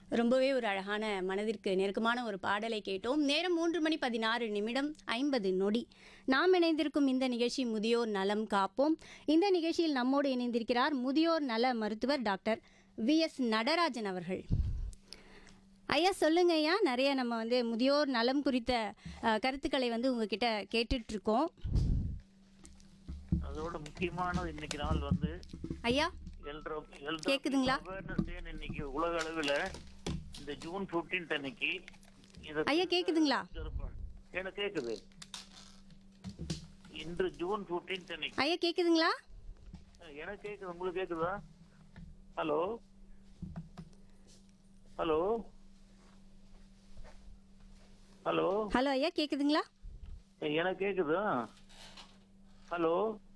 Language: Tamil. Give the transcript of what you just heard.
ரொம்பவே ஒரு அழகான மனதிற்கு நெருக்கமான ஒரு பாடலை கேட்டோம் நேரம் மூன்று மணி பதினாறு நிமிடம் ஐம்பது நொடி நாம் இணைந்திருக்கும் இந்த நிகழ்ச்சி முதியோர் நலம் காப்போம் இந்த நிகழ்ச்சியில் நம்மோடு இணைந்திருக்கிறார் முதியோர் நல மருத்துவர் டாக்டர் வி எஸ் நடராஜன் அவர்கள் ஐயா சொல்லுங்க ஐயா நிறைய நம்ம வந்து முதியோர் நலம் குறித்த அஹ், கருத்துக்களை வந்து உங்ககிட்ட கேட்டுட்டு இருக்கோம் அதோட முக்கியமானது இன்னைக்கு நாள் வந்து ஐயா எல்ட்ரோ எல்ட்ரோ கேக்குதுங்களா? அவேர்னஸ் டே இன்னைக்கு உலக அளவில் இந்த ஜூன் 15th அன்னைக்கு இத ஐயா கேக்குதுங்களா சிறப்பா- எனக்கு கேக்குது இன்று ஜூன் 15th அன்னைக்கு ஐயா கேக்குதுங்களா எனக்கு கேக்குது உங்களுக்கு கேக்குதா ஹலோ ஹலோ ஹலோ ஹலோ ஐயா கேக்குதுங்களா எனக்கு கேக்குதா ஹலோ